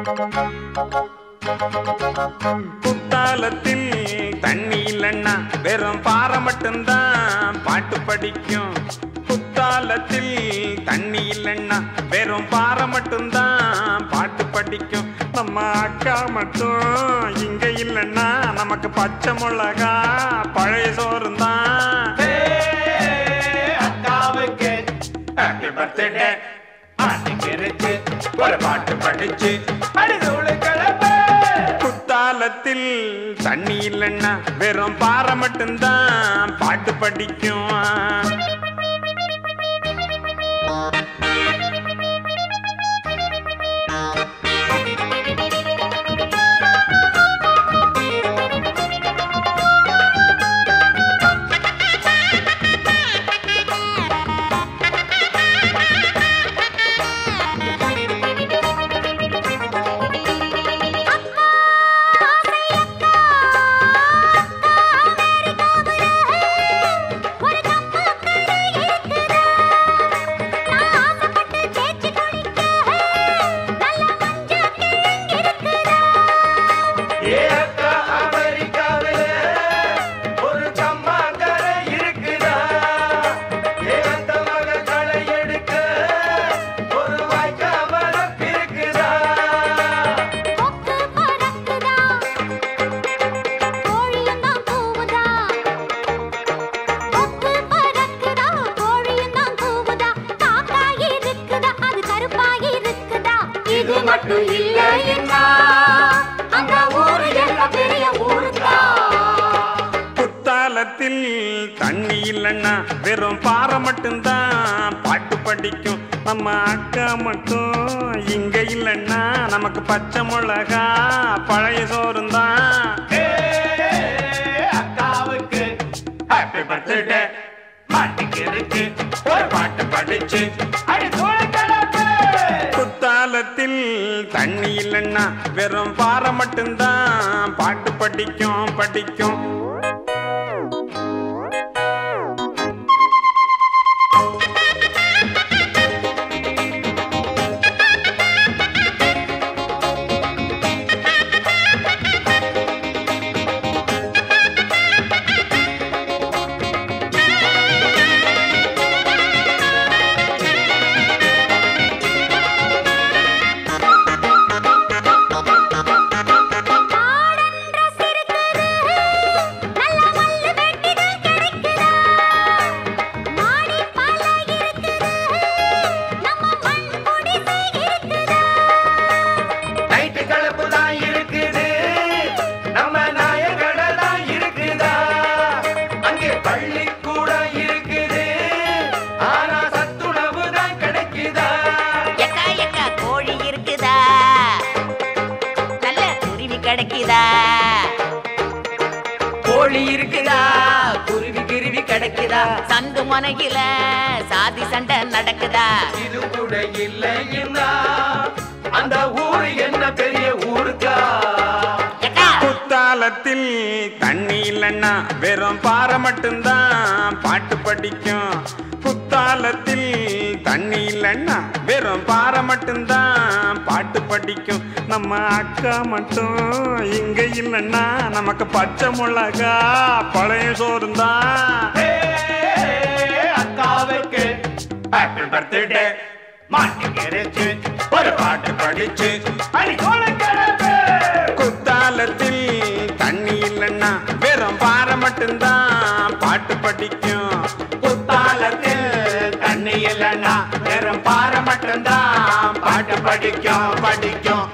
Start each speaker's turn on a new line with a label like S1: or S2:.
S1: குத்தாலத்தில் தண்ணி இல்லைன்னா வெறும் பாறை மட்டும்தான் பாட்டு படிக்கும் குத்தாலத்தில் தண்ணி இல்லைன்னா வெறும் பாறை மட்டும்தான் பாட்டு படிக்கும் நம்ம அக்கா மட்டும் இங்க இல்லைன்னா நமக்கு பச்சை மிளகா பழைய சோறும் தான்
S2: அக்காவுக்கு
S1: ஹாப்பி பர்த்டே மாட்டுக்கு ஒரு பாட்டு படிச்சு
S2: அடிதூளு கிளம்பு
S1: குத்தாலத்தில் தண்ணி இல்லைன்னா வெறும் பாறை மட்டும்தான் பாட்டு படிக்கும்
S2: ஏ அக்கா அமெரிக்காவில ஒரு கம்மாக்கரை இருக்குதா ஏ அந்த மக களை எடுக்க ஒரு வாய்க்கா மரம் இருக்குதா
S3: இது மட்டும் இல்லைன்னா அந்த ஊரு எல்லாம் பெரிய ஊருதான்
S1: குத்தாலத்தில் தண்ணி இல்லைன்னா வெறும் பாறை மட்டும்தான் பாட்டு படிக்கும் நம்ம அக்கா மட்டும் இங்க இல்லைன்னா நமக்கு பச்சை மிளகா பழைய சோறும் தான்
S2: ஏ அக்காவுக்கு
S1: ஹாப்பி பர்த்டே மாட்டுக்கு இருக்கு ஒரு பாட்டு படிச்சு
S2: அடிதூளு கிளம்பு
S1: குத்தாலத்தில் தண்ணி இல்லைன்னா வெறும் பாறை மட்டும்தான் பாட்டு படிக்கும் படிக்கும்
S3: பாடன்ற சிறுகுது, நல்ல மல்லு வெட்டிகள் கிடைக்குதா? மாடி பாலை இருக்குது, நம்ம மண் குடிசை இருக்குதா?
S2: நைட்டு கலப்பு தான் இருக்குது நம்ம நாயகடை தான் இருக்குதா அங்கே பள்ளிக்கூடம் இருக்குது ஆனா சத்துணவு தான் கிடைக்குதா
S4: எக்கா எக்கா கோழி இருக்குதா நல்ல குருவி கிடைக்குதா
S2: கோழி இருக்குதா குருவி கிருவி கிடைக்குதா
S4: சந்து முனையில சாதி சண்டை நடக்குதா
S2: இது கூட இல்லைன்னா அந்த ஊரு என்ன பெரிய ஊருக்கா
S4: எக்கா
S1: குத்தாலத்தில் தண்ணி இல்லைன்னா வெறும் பாறை மட்டும்தான் பாட்டு படிக்கும் குத்தாலத்தில் தண்ணி இல்லைன்னா வெறும் பாறை மட்டும்தான் பாட்டு படிக்கும் நம்ம அக்கா மட்டும் இங்க இல்லைன்னா நமக்கு பச்சை மிளகா பழைய சோறும் தான்
S2: ஏ, அக்காவுக்கு
S1: ஹாப்பி பர்த்டே மாட்டுக்கு இறைச்சி ஒரு பாட்டு படிச்சு
S2: அடி கிளம்பு
S1: குத்தாலத்தில் தண்ணி இல்லைன்னா வெறும் பாறை மட்டும்தான் பாட்டு படிக்கும் குத்தாலத்தில் தண்ணி இல்லைன்னா வெறும் பாறை மட்டும்தான் பாட்டு படிக்கும் படிக்கும்